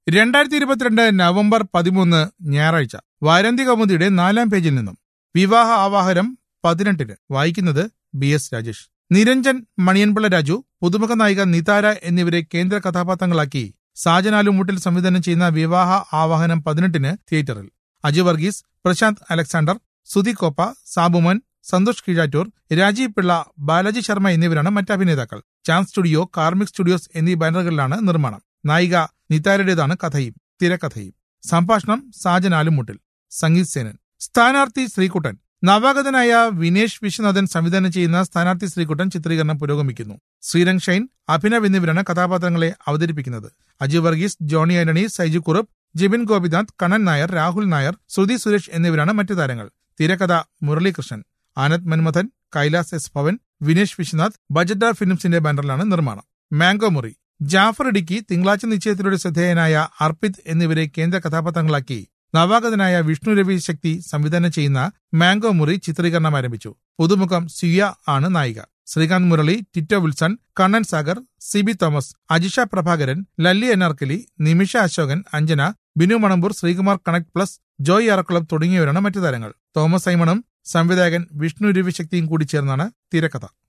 രണ്ടായിരത്തി ഇരുപത്തിരണ്ട് നവംബർ പതിമൂന്ന് ഞായറാഴ്ച വാരാന്ത്യ കൗമുദിയുടെ നാലാം പേജിൽ നിന്നും വിവാഹ ആവാഹനം പതിനെട്ടിന് വായിക്കുന്നത് ബി എസ് രാജേഷ് നിരഞ്ജൻ മണിയൻപിള്ള രാജു പുതുമുഖ നായിക നിതാര എന്നിവരെ കേന്ദ്ര കഥാപാത്രങ്ങളാക്കി സാജനാലുമൂട്ടിൽ സംവിധാനം ചെയ്യുന്ന വിവാഹ ആവാഹനം പതിനെട്ടിന് തിയേറ്ററിൽ അജു വർഗീസ് പ്രശാന്ത് അലക്സാണ്ടർ സുധി കോപ്പ സാബുമൻ സന്തോഷ് കീഴാറ്റൂർ രാജീവ് പിള്ള ബാലാജി ശർമ്മ എന്നിവരാണ് മറ്റ് അഭിനേതാക്കൾ ചാൻസ് സ്റ്റുഡിയോ കാർമിക് സ്റ്റുഡിയോസ് എന്നീ ബാനറുകളിലാണ് നിർമ്മാണം നായിക നിതാരയുടേതാണ് കഥയും തിരക്കഥയും സംഭാഷണം സാജൻ ആലുമുട്ടിൽ സംഗീത് സേനൻ സ്ഥാനാർത്ഥി ശ്രീകുട്ടൻ നവാഗതനായ വിനേഷ് വിശ്വനാഥൻ സംവിധാനം ചെയ്യുന്ന സ്ഥാനാർത്ഥി ശ്രീകുട്ടൻ ചിത്രീകരണം പുരോഗമിക്കുന്നു ശ്രീരംഗ് ഷൈൻ അഭിനവ് എന്നിവരാണ് കഥാപാത്രങ്ങളെ അവതരിപ്പിക്കുന്നത് അജു വർഗീസ് ജോണി ആന്റണി സൈജു കുറുപ്പ് ജിബിൻ ഗോപിനാഥ് കണ്ണൻ നായർ രാഹുൽ നായർ ശ്രുതി സുരേഷ് എന്നിവരാണ് മറ്റു താരങ്ങൾ തിരക്കഥ മുരളീകൃഷ്ണൻ ആനന്ദ് മൻമഥൻ കൈലാസ് എസ് ഭവൻ വിനേഷ് വിശ്വനാഥ് ബജറ്റ ഫിലിംസിന്റെ ബാനറിലാണ് നിർമ്മാണം മാംഗോ മുറി ജാഫർ ഇടുക്കി തിങ്കളാഴ്ച നിശ്ചയത്തിലൂടെ ശ്രദ്ധേയനായ അർപ്പിത് എന്നിവരെ കേന്ദ്ര കഥാപാത്രങ്ങളാക്കി നവാഗതനായ വിഷ്ണു രവി ശക്തി സംവിധാനം ചെയ്യുന്ന മാംഗോ മുറി ചിത്രീകരണം ആരംഭിച്ചു പുതുമുഖം സിയ ആണ് നായിക Sreekanth Murali Tito Wilson Kannan Sagar C B Thomas Ajisha Prabhakaran Lalli Anarkali Nimisha Ashokan Anjana Binu Manampoor Sreekumar connect plus Joy Arakkulam തുടങ്ങിയവരാണ് മറ്റു താരങ്ങൾ തോമസ് സൈമണും സംവിധായകൻ വിഷ്ണു രവിശക്തിയും കൂടി ചേർന്നാണ് തിരക്കഥ